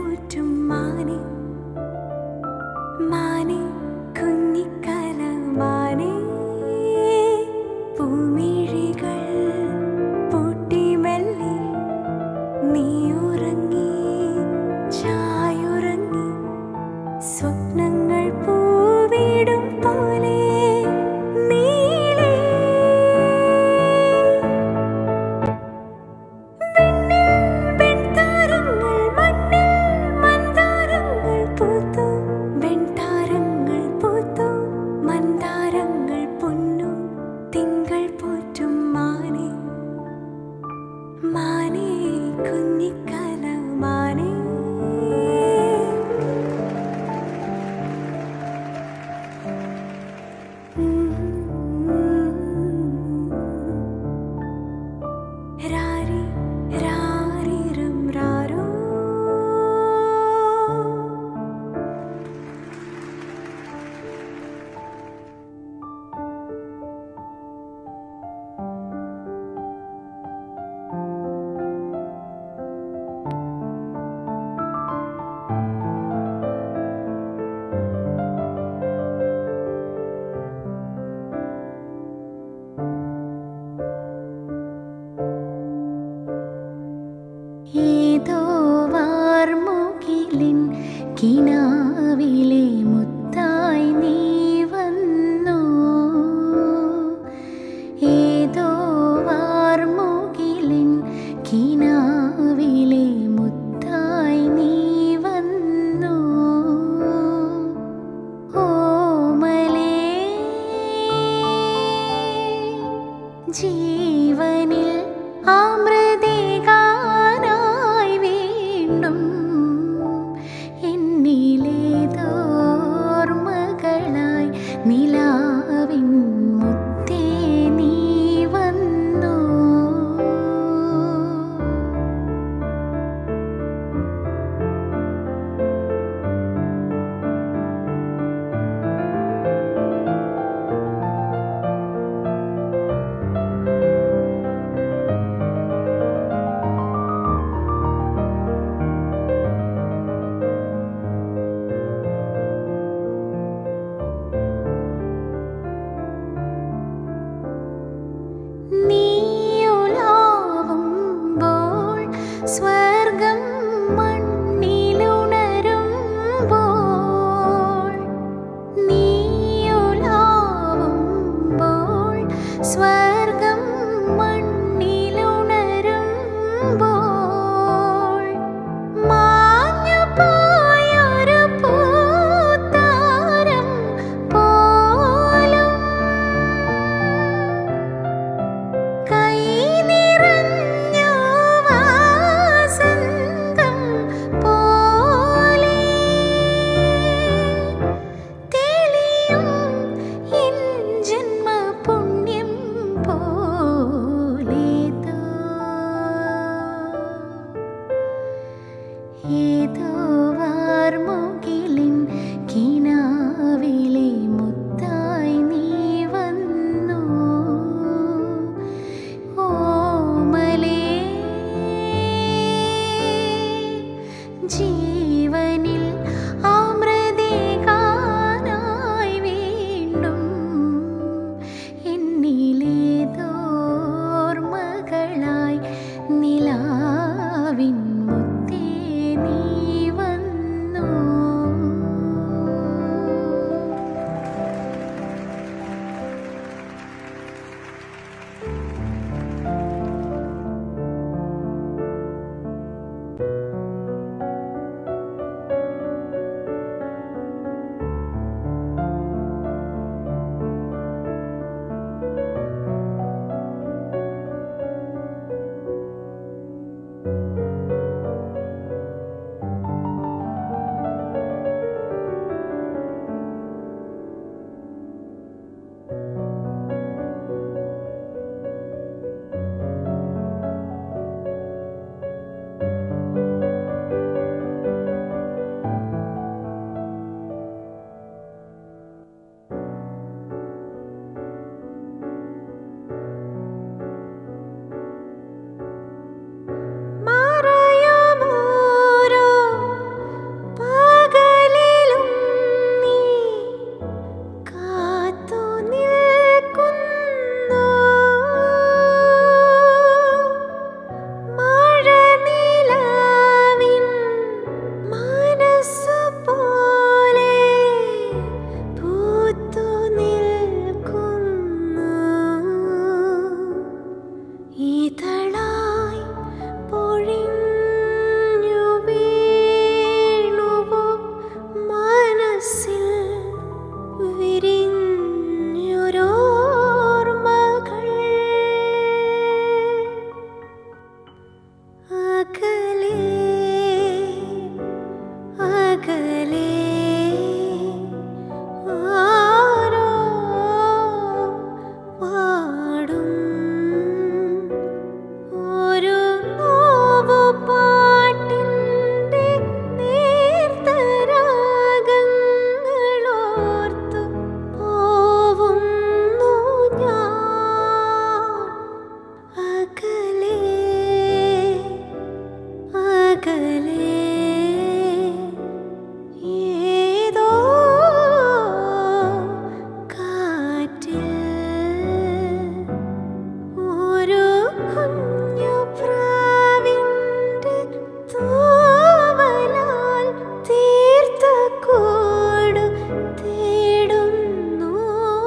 പോറ്റും മാനേ മാനേ കുഞ്ഞിക്കല മാനേ പൂമിഴികൾ പൂട്ടി മെല്ലെ നീ ഉറങ്ങി ചായുറങ്ങി സ്വപ്നങ്ങൾ പൂവിടും പോലെ നീളേ വെൺതാരങ്ങൾ മണ്ണിൽ മന്ദാരങ്ങൾ പൂത്തു വെൺതാരങ്ങൾ പൂത്തു മന്ദാരങ്ങൾ പൊന്നും തിങ്കൾ പോറ്റും മാനേ മാനേ കുഞ്ഞിക്കല മാനേ രാരി രാരിരം രാരോ ഏതോ വാർമുകിലിൻ കിനാവിലെ മുത്തായി നീ വന്നു ഏതോ വാർമുകിലിൻ കിനാവിലെ മുത്തായി നീ വന്നു ഓമലേ ജീവനിൽ അമൃതേകാനായി വീണ്ടും എന്നിലേതോർമകളായി அகலே ஆரோ பாடும் ഒരു നോവു പാട്ടിൻ്റെ നേർത്തരാഗങ്ങളോർത്തു പോവുന്നു ഞാൻ അകലെ അകലെ ഏതോ കാറ്റിൽ ഒരു കുഞ്ഞു പ്രാവിൻ്റെ തൂവലാൽ തീർത്ത കൂട് തേടുന്നു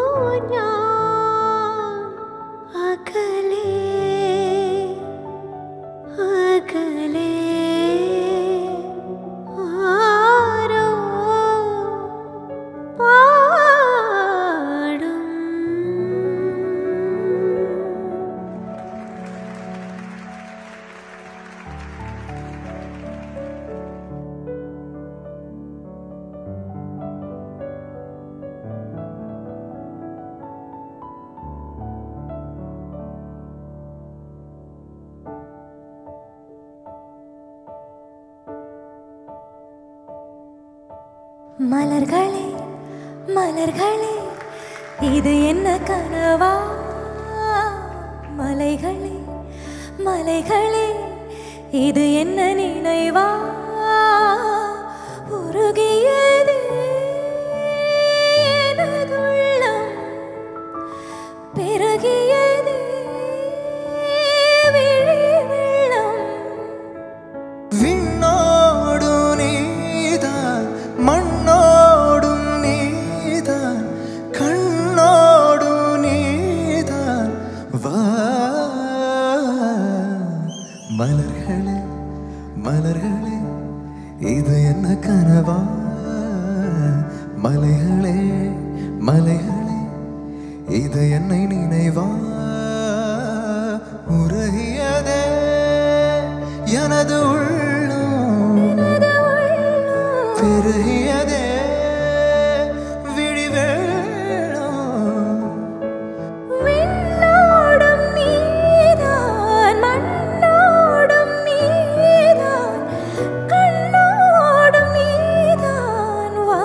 ഞാൻ അകലെ അകലെ ആരോ പാടും மலர்களே மலர்களே இது என்ன கனவா மலைகளே மலைகளே இது என்ன நினைவா உருகியது எனதுள்ளம் பெருகியது விழி வெள்ளம் விண்ணோடு நீதான் மண்ணோடும் நீதான் கண்ணோடு நீதான் வா மலர்களே மலர்களே இது என்ன கனவா மலைகளே மலைகளே இது என்னை நினைவா உருகியதே எனது உள்ளம் பெருகியதே விழி வெள்ளம் விண்ணோடும் நீதான் மண்ணோடும் நீதான் கண்ணோடும் நீதான் வா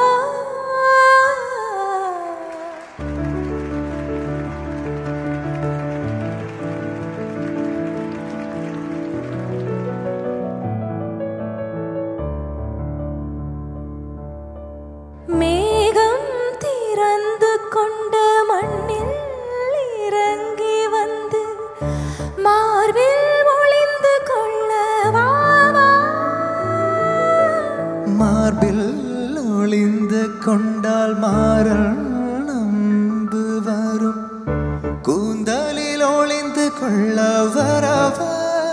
மேகம் திறந்து கொண்ட மண்ணில் இறங்கி வந்து மார்பில் ஒளிந்து கொள்ள வா வா. மார்பில் ஒளிந்து கொண்டால் மாறல் நம்பு வரும் கூந்தலில் ஒளிந்து கொள்ள வரவா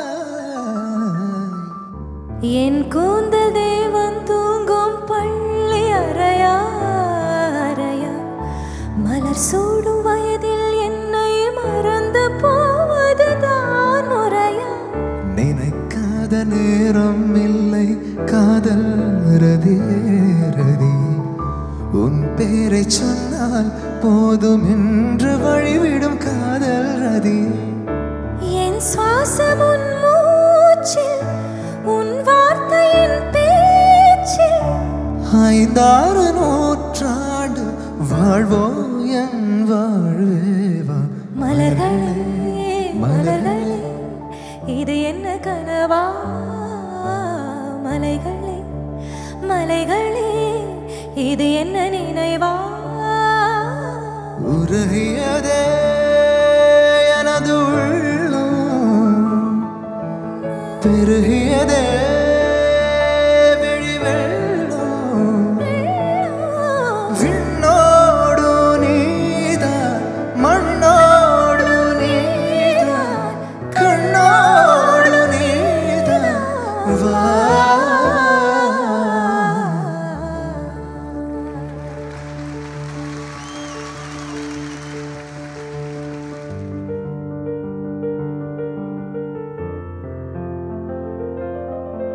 என் கூந்தல் தேவன் தூங்கும் பள்ளி அறையா அறையா மலர் சூடும் வயதில் என்னை மறந்து போவதுதான் முறையா நினைக்காத நேரம் இல்லை காதல் ரதியே ரதி உன் பேரை சொன்னால் போதும் என்று வழிவிடும் காதல் ரதி என் சுவாசம் உன் மூச்சில் உன் வார்த்தையின் பேச்சில் ஐந்தாறு நூற்றாண்டு வாழ்வோ என் வாழ்வேவா மலர்களே மலர்களே இது என்ன கனவா மலைகளே மலைகளே இது என்ன நினைவா உருகியதே எனது உள்ளம் பெருகியதே விழி வெள்ளம் விண்ணோடு நீதான் மண்ணோடு நீதான் கண்ணோடு நீதான் வா ஆ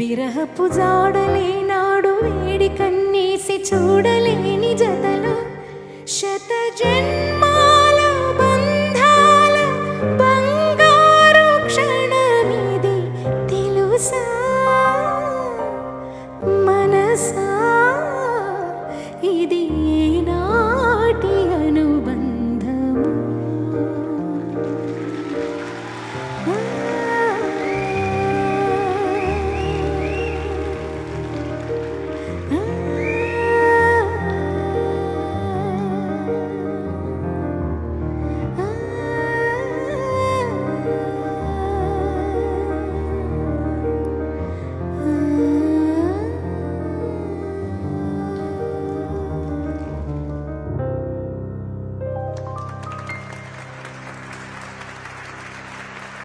విరహపు జాడలే నాడు వేడి కన్నేసి చూడలేని జతలో శత జన్మాల బంధాల బంగారు క్షణమిది తెలుసా మనసా